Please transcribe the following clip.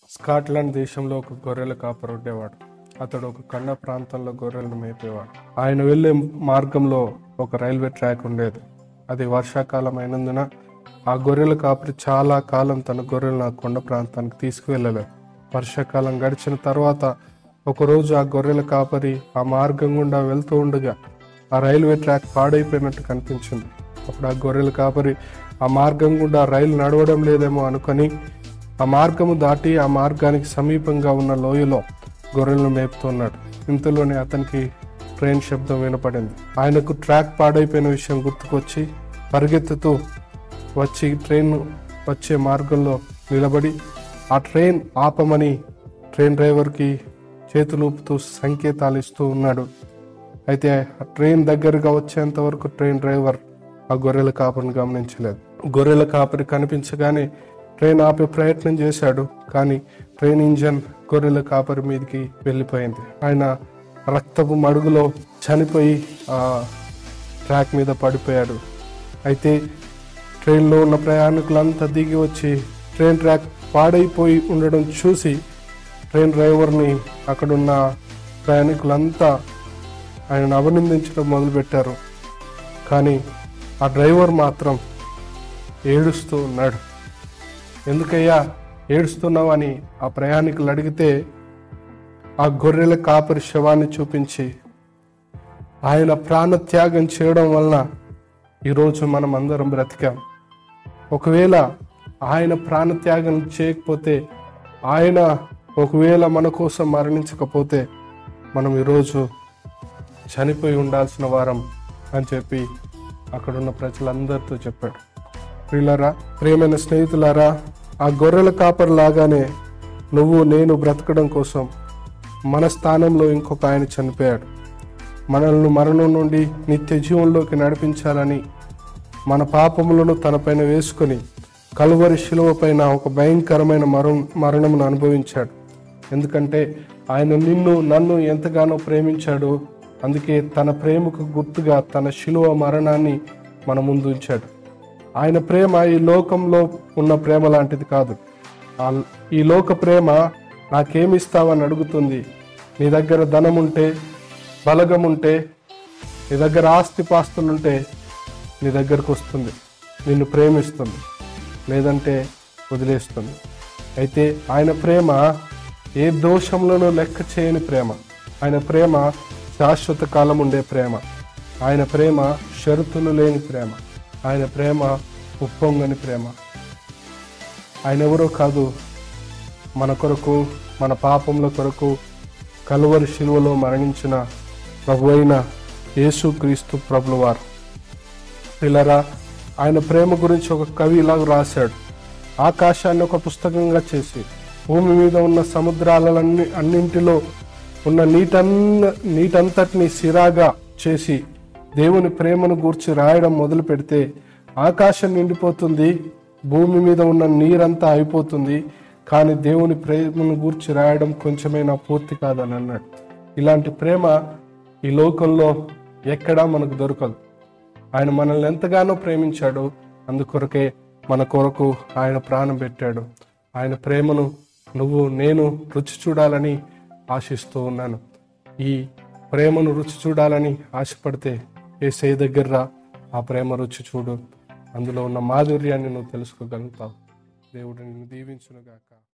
Scotland దేశంలో ఒక గొర్రెల కాపరు ఉండేవాడు అతడు ఒక కొండ ప్రాంతంలో గొర్రెలను మేపేవాడు ఆయన వెళ్ళే మార్గంలో ఒక రైల్వే ట్రాక్ ఉండేది అది వర్షాకాలం అయినందున ఆ గొర్రెల కాపరి చాలా కాలం తన గొర్రెలను ఆ కొండ ప్రాంతానికి తీసుకువెళ్ళలేదు వర్షాకాలం గడిచిన తర్వాత ఒకరోజు ఆ గొర్రెల కాపరి ఆ మార్గం గుండా వెళ్తూ ఉండగా ఆ రైల్వే ట్రాక్ పాడైపోయినట్టు కనిపించింది అప్పుడు ఆ గొర్రెల కాపరి ఆ మార్గం గుండా రైలు నడవడం లేదేమో అనుకొని ఆ మార్గము దాటి ఆ మార్గానికి సమీపంగా ఉన్న లోయలో గొర్రెలను మేపుతున్నాడు ఇంతలోనే అతనికి ట్రైన్ శబ్దం వినపడింది ఆయనకు ట్రాక్ పాడైపోయిన విషయం గుర్తుకొచ్చి పరిగెత్తుతూ వచ్చి ట్రైన్ వచ్చే మార్గంలో నిలబడి ఆ ట్రైన్ ఆపమని ట్రైన్ డ్రైవర్కి చేతులు ఊపుతూ సంకేతాలు ఇస్తూ ఉన్నాడు అయితే ఆ ట్రైన్ దగ్గరగా వచ్చేంత వరకు ట్రైన్ డ్రైవర్ ఆ గొర్రెల కాపరిని గమనించలేదు గొర్రెల కాపరి కనిపించగానే ట్రైన్ ఆపే ప్రయత్నం చేశాడు కానీ ట్రైన్ ఇంజన్ గొర్రెల కాపరి మీదకి వెళ్ళిపోయింది ఆయన రక్తపు మడుగులో చనిపోయి ఆ ట్రాక్ మీద పడిపోయాడు అయితే ట్రైన్లో ఉన్న ప్రయాణికులంతా దిగి వచ్చి ట్రైన్ ట్రాక్ పాడైపోయి ఉండడం చూసి ట్రైన్ డ్రైవర్ని అక్కడున్న ప్రయాణికులంతా ఆయనను అభినందించడం మొదలుపెట్టారు కానీ ఆ డ్రైవర్ మాత్రం ఏడుస్తూ ఉన్నాడు ఎందుకయ్యా ఏడుస్తున్నావు అని ఆ ప్రయాణికులు అడిగితే ఆ గొర్రెల కాపరి శవాన్ని చూపించి ఆయన ప్రాణత్యాగం చేయడం వలన ఈరోజు మనం అందరం బ్రతికాం ఒకవేళ ఆయన ప్రాణత్యాగం చేయకపోతే ఆయన ఒకవేళ మన కోసం మరణించకపోతే మనం ఈరోజు చనిపోయి ఉండాల్సిన వారం అని చెప్పి అక్కడున్న ప్రజలందరితో చెప్పాడు ప్రియులారా ప్రియమైన స్నేహితులారా ఆ గొర్రెల కాపరి లాగానే నువ్వు నేను బ్రతకడం కోసం మన స్థానంలో ఇంకొక ఆయన చనిపోయాడు మనల్ని మరణం నుండి నిత్య జీవంలోకి నడిపించాలని మన పాపములను తనపైన వేసుకొని కలువరి శిలువ పైన ఒక భయంకరమైన మరణం మరణమును అనుభవించాడు ఎందుకంటే ఆయన నిన్ను నన్ను ఎంతగానో ప్రేమించాడు అందుకే తన ప్రేమకు గుర్తుగా తన శిలువ మరణాన్ని మన ముందు ఉంచాడు ఆయన ప్రేమ ఈ లోకంలో ఉన్న ప్రేమ లాంటిది కాదు ఆ- ఈ లోక ప్రేమ నాకేమిస్తావని అడుగుతుంది నీ దగ్గర ధనం ఉంటే బలగం ఉంటే నీ దగ్గర ఆస్తి పాస్తులుంటే నీ దగ్గరకు వస్తుంది నిన్ను ప్రేమిస్తుంది లేదంటే వదిలేస్తుంది అయితే ఆయన ప్రేమ ఏ దోషంలోనూ లెక్క చేయని ప్రేమ ఆయన ప్రేమ శాశ్వత కాలం ఉండే ప్రేమ ఆయన ప్రేమ షరతులు లేని ప్రేమ ఆయన ప్రేమ ఉప్పొంగని ప్రేమ ఆయన ఎవరో కాదు మన కొరకు మన పాపముల కొరకు కలువరి శిలువలో మరణించిన ప్రభు అయిన యేసుక్రీస్తు ప్రభులవారు పిల్లరా ఆయన ప్రేమ గురించి ఒక కవి ఇలాగ రాశాడు ఆకాశాన్ని ఒక పుస్తకంగా చేసి భూమి మీద ఉన్న సముద్రాలన్నీ అన్నింటిలో ఉన్న నీటన్న నీటంతటిని సిరాగా చేసి దేవుని ప్రేమను గూర్చి రాయడం మొదలు పెడితే ఆకాశం నిండిపోతుంది భూమి మీద ఉన్న నీరంతా అయిపోతుంది కానీ దేవుని ప్రేమను గూర్చి రాయడం కొంచెమైనా పూర్తి కాదని అన్నాడు ఇలాంటి ప్రేమ ఈ లోకంలో ఎక్కడా మనకు దొరకదు ఆయన మనల్ని ఎంతగానో ప్రేమించాడు అందుకొరకే మన కొరకు ఆయన ప్రాణం పెట్టాడు ఆయన ప్రేమను నువ్వు నేను రుచి చూడాలని ఆశిస్తూ ఉన్నాను ఈ ప్రేమను రుచి చూడాలని ఆశపడితే ఏసై దగ్గర రా, ఆ ప్రేమ రుచి చూడు అందులో ఉన్న మాధుర్యాన్ని నువ్వు తెలుసుకోగలుగుతావు దేవుడు నిన్ను దీవించునుగాక